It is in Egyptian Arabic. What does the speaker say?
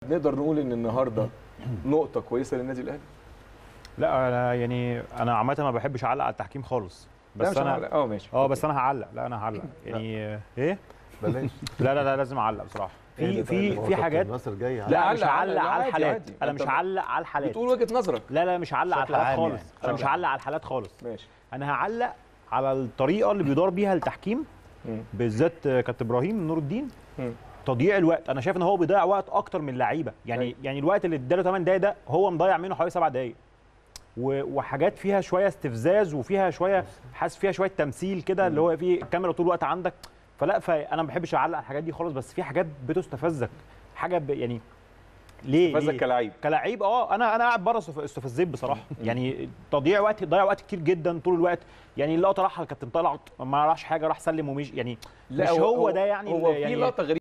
نقدر نقول ان النهارده نقطه كويسه للنادي الاهلي لا انا يعني انا عامه ما بحبش اعلق على التحكيم خالص لا بس مش انا هنعلق. اه ماشي اه بس انا هعلق لا انا هعلق يعني آه، ايه بلاش لا لا لا لازم اعلق بصراحه إيه في ده طيب؟ في هو في كابتن حاجات ناصر جاي لا، لا علق، مش علق، هعلق لا، على عادي، الحالات عادي. انا أنت مش هعلق على الحالات بتقول وجهه نظرك لا لا مش هعلق على بشكل الحالات عام خالص يعني. انا مش بشكل هعلق على الحالات خالص ماشي انا هعلق على الطريقه اللي بيدار بيها التحكيم مم. بالذات آه، كابتن ابراهيم نور الدين مم. تضييع الوقت انا شايف ان هو بيضيع وقت اكتر من اللعيبه يعني أيوة. يعني الوقت اللي اداله 8 دقايق ده هو مضيع منه حوالي 7 دقايق و- وحاجات فيها شويه استفزاز وفيها شويه حاسس فيها شويه تمثيل كده اللي هو في الكاميرا طول الوقت عندك فلا فانا ما بحبش اعلق على الحاجات دي خالص بس في حاجات بتستفزك حاجه ب يعني ليه فازك ليه؟ كلاعب كلاعب اه انا انا قاعد بره استف- استفزيت بصراحه يعني تضييع وقت ضيع وقت كتير جدا طول الوقت يعني اللقطه راح الكابتن طلعت ما راحش حاجه راح سلم ومشي يعني مش هو, ده يعني هو اللي- في يعني لقطه غريبه